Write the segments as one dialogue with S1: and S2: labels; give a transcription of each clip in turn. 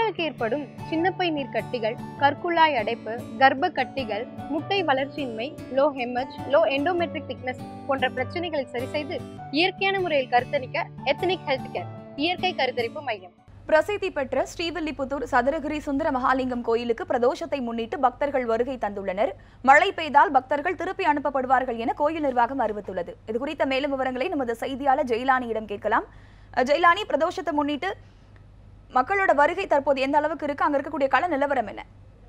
S1: பெண்களுக்கு ஏற்படும் சின்னப்பை நீர் கட்டிகள் கற்குழாய் அடைப்பு கர்ப்ப கட்டிகள் முட்டை வளர்ச்சியின்மை லோ ஹெமஜ் லோ எண்டோமெட்ரிக் திக்னஸ் போன்ற பிரச்சனைகளை சரி செய்து இயற்கையான முறையில் கருத்தரிக்க எத்தனிக் ஹெல்த் கேர் இயற்கை கருத்தரிப்பு மையம்
S2: பிரசித்தி பெற்ற ஸ்ரீவில்லிபுத்தூர் சதுரகிரி சுந்தர மகாலிங்கம் கோயிலுக்கு பிரதோஷத்தை முன்னிட்டு பக்தர்கள் வருகை தந்துள்ளனர் மழை பெய்தால் பக்தர்கள் திருப்பி அனுப்பப்படுவார்கள் என கோயில் நிர்வாகம் அறிவித்துள்ளது இது குறித்த மேலும் விவரங்களை நமது செய்தியாளர் ஜெயிலானியிடம் கேட்கலாம் அஹ், ஜெயிலானி பிரதோஷத்தை முன்னிட்டு மக்களோட வருகை தற்போது எந்த அளவுக்கு இருக்கு அங்க இருக்கக்கூடிய கள நிலவரம் என்ன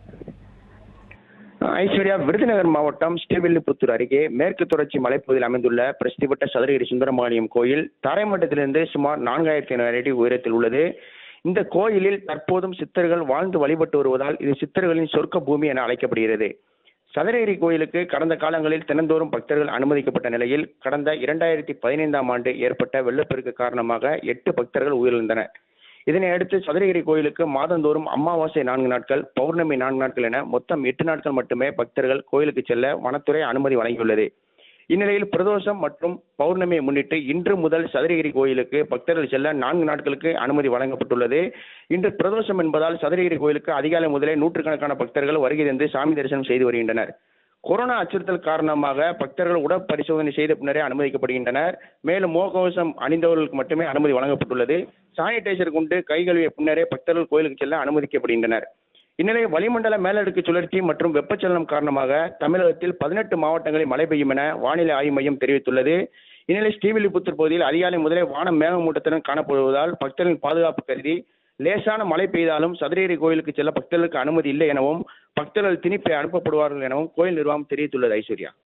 S3: ஐஸ்வர்யா விருதுநகர் மாவட்டம் ஸ்ரீவில்லிபுத்தூர் அருகே மேற்கு தொடர்ச்சி மலைப்பகுதியில் அமைந்துள்ள பிரசித்தி பெற்ற சதுரகிரி சுந்தரமாலியம் கோயில் தரைமட்டத்திலிருந்து சுமார் நான்காயிரத்தி ஐநூறு அடி உயரத்தில் உள்ளது இந்த கோயிலில் தற்போதும் சித்தர்கள் வாழ்ந்து வழிபட்டு வருவதால் இது சித்தர்களின் சொர்க்க பூமி என அழைக்கப்படுகிறது சதுரகிரி கோயிலுக்கு கடந்த காலங்களில் தினந்தோறும் பக்தர்கள் அனுமதிக்கப்பட்ட நிலையில் கடந்த இரண்டாயிரத்தி பதினைந்தாம் ஆண்டு ஏற்பட்ட வெள்ளப்பெருக்கு காரணமாக எட்டு பக்தர்கள் உயிரிழந்தனர் இதனை அடுத்து சதுரகிரி கோயிலுக்கு மாதந்தோறும் அமாவாசை நான்கு நாட்கள் பௌர்ணமி நான்கு நாட்கள் என மொத்தம் எட்டு நாட்கள் மட்டுமே பக்தர்கள் கோயிலுக்கு செல்ல வனத்துறை அனுமதி வழங்கியுள்ளது இந்நிலையில் பிரதோஷம் மற்றும் பௌர்ணமியை முன்னிட்டு இன்று முதல் சதுரகிரி கோயிலுக்கு பக்தர்கள் செல்ல நான்கு நாட்களுக்கு அனுமதி வழங்கப்பட்டுள்ளது இன்று பிரதோஷம் என்பதால் சதுரகிரி கோயிலுக்கு அதிகாலை முதலே நூற்றுக்கணக்கான பக்தர்கள் வருகை தந்து சாமி தரிசனம் செய்து வருகின்றனர் கொரோனா அச்சுறுத்தல் காரணமாக பக்தர்கள் உடல் பரிசோதனை செய்த பின்னரே அனுமதிக்கப்படுகின்றனர் மேலும் முகக்கவசம் அணிந்தவர்களுக்கு மட்டுமே அனுமதி வழங்கப்பட்டுள்ளது சானிடைசர் கொண்டு கை கழுவிய பின்னரே பக்தர்கள் கோயிலுக்கு செல்ல அனுமதிக்கப்படுகின்றனர் இந்நிலையில் வளிமண்டல மேலடுக்கு சுழற்சி மற்றும் வெப்பச்சலனம் காரணமாக தமிழகத்தில் பதினெட்டு மாவட்டங்களில் மழை பெய்யும் என வானிலை ஆய்வு மையம் தெரிவித்துள்ளது இந்நிலையில் ஸ்ரீவில்லிபுத்தூர் பகுதியில் அதிகாலை முதலே வானம் மேகமூட்டத்துடன் காணப்படுவதால் பக்தர்களின் பாதுகாப்பு கருதி லேசான மழை பெய்தாலும் சதுரகிரி கோயிலுக்கு செல்ல பக்தர்களுக்கு அனுமதி இல்லை எனவும் பக்தர்கள் திணிப்பை அனுப்பப்படுவார்கள் எனவும் கோயில் நிர்வாகம் தெரிவித்துள்ளது ஐஸ்வர்யா